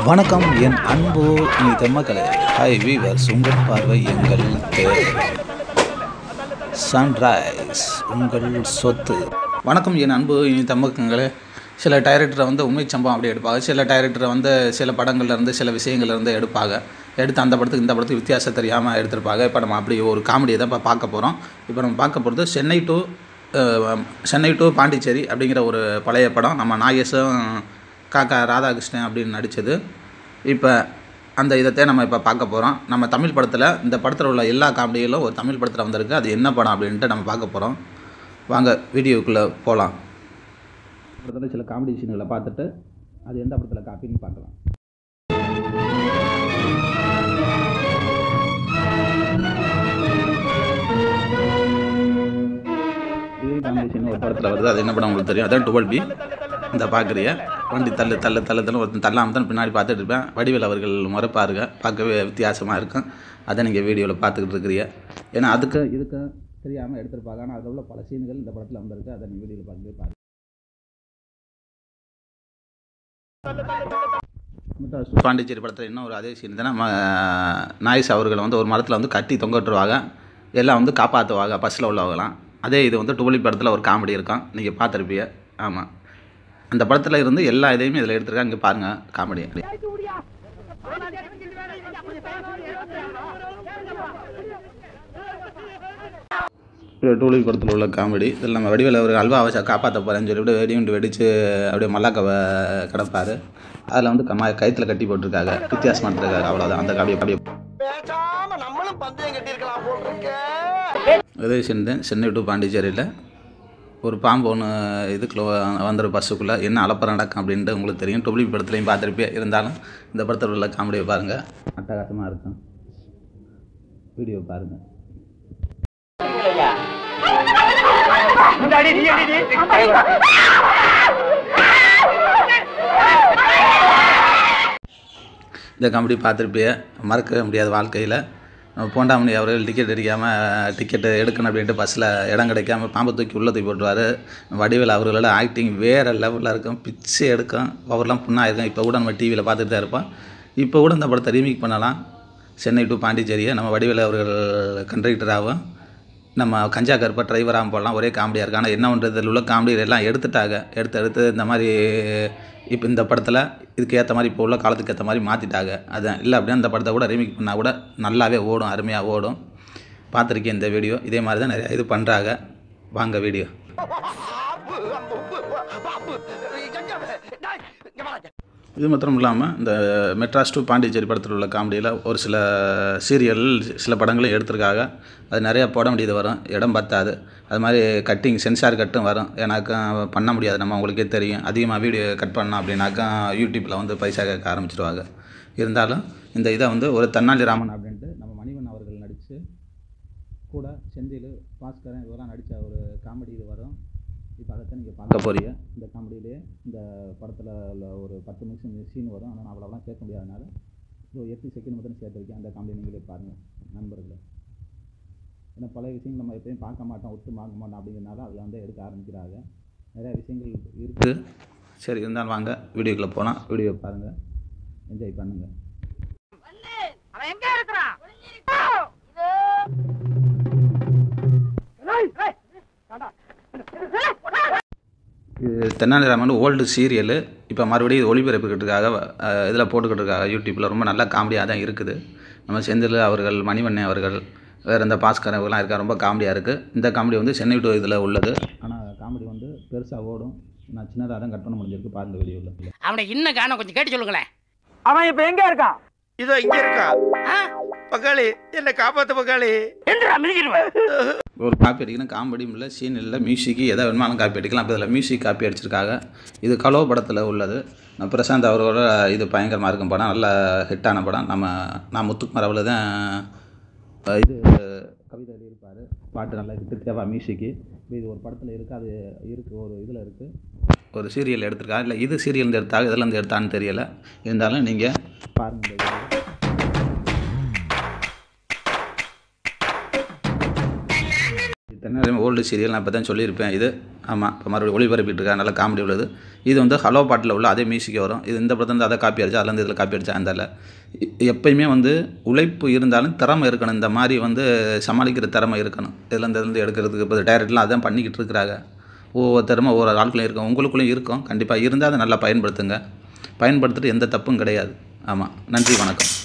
வணக்கம் என் அன்பு இனித மக்களே ஹாய் வீவர்ஸ் உங்கள் பார்வை எங்கள் தேவை சன்ரைஸ் உங்கள் சொத்து வணக்கம் என் அன்பு இனி மக்களே சில டைரக்டரை வந்து உண்மை சம்பவம் அப்படி எடுப்பாங்க சில டைரக்டரை வந்து சில படங்கள்ல இருந்து சில விஷயங்கள்ல இருந்து எடுப்பாங்க எடுத்து அந்த படத்துக்கு இந்த படத்துக்கு வித்தியாசம் தெரியாமல் எடுத்திருப்பாங்க இப்போ நம்ம அப்படி ஒரு காமெடியை தான் இப்போ பார்க்க போகிறோம் இப்போ நம்ம பார்க்க போகிறது சென்னை டு சென்னை டு பாண்டிச்சேரி அப்படிங்கிற ஒரு பழைய படம் நம்ம நாகேஷும் காக்கா ராதாகிருஷ்ணன் அப்படின்னு நடித்தது இப்போ அந்த இதைத்தான் நம்ம இப்போ பார்க்க போகிறோம் நம்ம தமிழ் படத்தில் இந்த படத்தில் உள்ள எல்லா காமெடிகளும் ஒரு தமிழ் படத்தில் வந்திருக்கு அது என்ன படம் அப்படின்ட்டு நம்ம பார்க்க போகிறோம் வாங்க வீடியோக்குள்ளே போகலாம் படத்தில் சில காமெடி சீன்களை பார்த்துட்டு அது எந்த படத்தில் காப்பின்னு பார்க்கலாம் இதே காமெடி சீன் ஒரு படத்தில் வருது அது என்ன படம் உங்களுக்கு தெரியும் அதான் டுவெல் பி இந்த பார்க்குறிய வண்டி தள்ளு தள்ளு தள்ளு தள்ளு ஒருத்தன் தள்ளாமல் தான் பின்னாடி பார்த்துட்டு இருப்பேன் வடிவேல் அவர்கள் முறைப்பாருங்க பார்க்கவே வித்தியாசமாக இருக்கும் அதை நீங்கள் வீடியோவில் பார்த்துக்கிட்டு இருக்கிறீங்க ஏன்னா அதுக்கு இதுக்கு தெரியாமல் எடுத்திருப்பாங்க ஆனால் அதில் உள்ள பல சீன்கள் இந்த படத்தில் வந்திருக்கு அதை நீங்கள் வீடியோவில் பார்க்கவே பாருங்க பாண்டிச்சேரி படத்தில் இன்னும் ஒரு அதே சீன் தானே நம்ம நாய்ஸ் அவர்களை வந்து ஒரு மரத்தில் வந்து கட்டி தொங்க விட்டுருவாங்க எல்லாம் வந்து காப்பாற்றுவாங்க பஸ்ஸில் உள்ளவங்களாம் அதே இது வந்து டுவெலி படத்தில் ஒரு காமெடி இருக்கும் நீங்கள் பார்த்துருப்பீங்க ஆமாம் அந்த படத்தில் இருந்து எல்லா இதையுமே இதில் எடுத்துருக்காங்க இங்கே பாருங்கள் காமெடி டூலி படத்தில் உள்ள காமெடி இதில் நம்ம வடிவேல் அவர் அல்வாவை காப்பாற்ற போகிறேன்னு சொல்லிவிட்டு வெடி விண்டு வெடித்து அப்படியே மல்லாக்க கிடப்பார் அதில் வந்து கம்மா கயிற்றுல கட்டி போட்டிருக்காங்க வித்தியாசமாக எடுத்துருக்காங்க அவ்வளோதான் அந்த காமெடி அப்படியே பேசாம நம்மளும் பந்தயம் கட்டியிருக்கலாம் போல் இருக்கே உதவி செஞ்சேன் சென்னை டு பாண்டிச்சேரியில் ஒரு பாம்பு ஒன்று இதுக்குள்ள வந்துடும் பஸ்ஸுக்குள்ளே என்ன அலப்பறம் நடக்கும் அப்படின்ட்டு உங்களுக்கு தெரியும் டொப்ளி படத்துலையும் பார்த்துருப்பே இருந்தாலும் இந்த படத்தில் உள்ள காமெடியை பாருங்கள் அட்டகாசமாக இருக்கும் வீடியோ பாருங்கள் இந்த காமெடி பார்த்துருப்பிய மறக்கவே முடியாது வாழ்க்கையில் நம்ம போண்டாமணி அவர்கள் டிக்கெட் அடிக்காமல் டிக்கெட்டு எடுக்கணும் அப்படின்ட்டு பஸ்ஸில் இடம் கிடைக்காம பாம்பை தூக்கி உள்ளே தூக்கி போட்டுருவார் வடிவேல் அவர்களோட ஆக்டிங் வேறு லெவலில் இருக்கும் பிச்சை எடுக்கும் அவர்லாம் புண்ணாயிருக்கும் இப்போ கூட நம்ம டிவியில் பார்த்துட்டு தான் இருப்போம் இப்போ கூட இந்த படத்தை ரீமேக் பண்ணலாம் சென்னை டு பாண்டிச்சேரியை நம்ம வடிவேல் அவர்கள் கண்டக்டராகவும் நம்ம கஞ்சா கருப்பா டிரைவராக போடலாம் ஒரே காமெடியாக இருக்குது ஆனால் என்ன பண்ணுறது இதில் உள்ள காமெடி எல்லாம் எடுத்துட்டாங்க எடுத்து எடுத்து இந்த மாதிரி இப்போ இந்த படத்தில் இதுக்கு ஏற்ற மாதிரி இப்போ உள்ள காலத்துக்கு ஏற்ற மாதிரி மாற்றிட்டாங்க அதான் இல்லை அப்படின்னா இந்த படத்தை கூட ரீமேக் பண்ணால் கூட நல்லாவே ஓடும் அருமையாக ஓடும் பார்த்துருக்கேன் இந்த வீடியோ இதே மாதிரி தான் நிறைய இது பண்ணுறாங்க வாங்க வீடியோ பாப்பு அம்பு பாப்பு எங்க டேய், இங்க வாடா. இது மாத்திரம் இல்லாமல் இந்த மெட்ராஸ் டு பாண்டிச்சேரி படத்தில் உள்ள காமெடியில் ஒரு சில சீரியல் சில படங்களும் எடுத்திருக்காங்க அது நிறையா போட வேண்டியது வரும் இடம் பத்தாது அது மாதிரி கட்டிங் சென்சார் கட்டும் வரும் ஏன்னாக்கா பண்ண முடியாது நம்ம உங்களுக்கே தெரியும் அதிகமாக வீடியோ கட் பண்ணோம் அப்படின்னாக்கா யூடியூப்பில் வந்து பைசா கேட்க ஆரம்பிச்சிருவாங்க இருந்தாலும் இந்த இதை வந்து ஒரு தன்னாலி ராமன் அப்படின்ட்டு நம்ம மணிவன் அவர்கள் நடித்து கூட செந்தில் பாஸ்கரன் இவரெல்லாம் நடித்த ஒரு காமெடி இது வரும் இப்போ அதைத்தான் நீங்கள் பார்க்க போறீங்க இந்த காமெடியிலே இந்த படத்தில் உள்ள ஒரு பத்து நிமிஷம் சீன் வரும் ஆனால் நான் அவ்வளோலாம் கேட்க முடியாதனால ஒரு எட்டு செகண்ட் மட்டும் சேர்த்துருக்கேன் அந்த காமெடி நீங்களே பாருங்கள் நண்பர்களே ஏன்னா பழைய விஷயங்கள் நம்ம எப்பயும் பார்க்க மாட்டோம் ஒத்து பார்க்க மாட்டோம் அப்படிங்கிறனால அதில் வந்து எடுக்க ஆரம்பிக்கிறாங்க நிறைய விஷயங்கள் இருக்குது சரி இருந்தாலும் வாங்க வீடியோக்குள்ளே போகலாம் வீடியோ பாருங்கள் என்ஜாய் பண்ணுங்கள் அவன் எங்க இருக்கிறான் இது தென்னாலிராமன் ஓல்டு சீரியலு இப்போ மறுபடியும் இது ஒளிபரப்புக்கிறதுக்காக இதில் போட்டுக்கிட்டு இருக்காங்க யூடியூப்பில் ரொம்ப நல்ல காமெடியாக தான் இருக்குது நம்ம செந்தில் அவர்கள் மணிவண்ணன் அவர்கள் வேறு இந்த பாஸ்கர் இவங்கெல்லாம் இருக்கா ரொம்ப காமெடியாக இருக்குது இந்த காமெடி வந்து சென்னை டு இதில் உள்ளது ஆனால் காமெடி வந்து பெருசாக ஓடும் நான் சின்னதாக தான் கட் பண்ண முடிஞ்சிருக்கு பாருங்கள் வீடியோவில் அவனை இன்னும் காண கொஞ்சம் கேட்டு சொல்லுங்களேன் அவன் இப்ப எங்க இருக்கான் இதோ இங்க இருக்கா பக்காளி என்ன காப்பாத்து பக்காளி என்றா மிதிச்சிருவேன் ஒரு காப்பி அடிக்கணும் காமெடியும் இல்லை சீன் இல்லை மியூசிக்கு எதை வேணுமாலும் காப்பி அடிக்கலாம் இப்போ இதில் மியூசிக் காப்பி அடிச்சிருக்காங்க இது கலோ படத்தில் உள்ளது நான் பிரசாந்த் அவரோட இது பயங்கரமாக இருக்கும் படம் நல்ல ஹிட்டான படம் நம்ம நான் முத்துக்குமார் அவ்வளோ தான் அஹ், இது கவிதை எழுதியிருப்பார் பாட்டு நல்லா ஹிட்டு தேவா மியூசிக்கு இப்போ இது ஒரு படத்தில் இருக்குது அது இருக்குது ஒரு இதில் இருக்குது ஒரு சீரியல் எடுத்திருக்காங்க இல்லை இது சீரியல் எடுத்தாங்க இதில் இருந்து எடுத்தான்னு தெரியலை இருந்தாலும் நீங்கள் பாருங்கள் இந்த video. தென்னாலிராமன் ஓல்டு சீரியல் நான் இப்போ தான் சொல்லியிருப்பேன் இது ஆமாம் இப்போ மறுபடியும் ஒளிபரப்பிட்டு இருக்கா நல்ல காமெடி உள்ளது இது வந்து ஹலோ பாட்டில் உள்ள அதே மியூசிக் வரும் இது இந்த படத்துல இருந்து அதை காப்பி அடிச்சா அதுலேருந்து இதில் காப்பி அடிச்சா அந்த எப்பயுமே வந்து உழைப்பு இருந்தாலும் திறமை இருக்கணும் இந்த மாதிரி வந்து சமாளிக்கிற திறமை இருக்கணும் இதுலேருந்து இதுலேருந்து எடுக்கிறதுக்கு இப்போ டைரக்ட்லாம் அதான் பண்ணிக்கிட்டு இருக்கிறாங்க ஒவ்வொரு திறமை ஒவ்வொரு ஆட்களும் இருக்கும் உங்களுக்குள்ளேயும் இருக்கும் கண்டிப்பாக இருந்தால் அதை நல்லா பயன்படுத்துங்க பயன்படுத்திட்டு எந்த தப்பும் கிடையாது ஆமாம் நன்றி வணக்கம்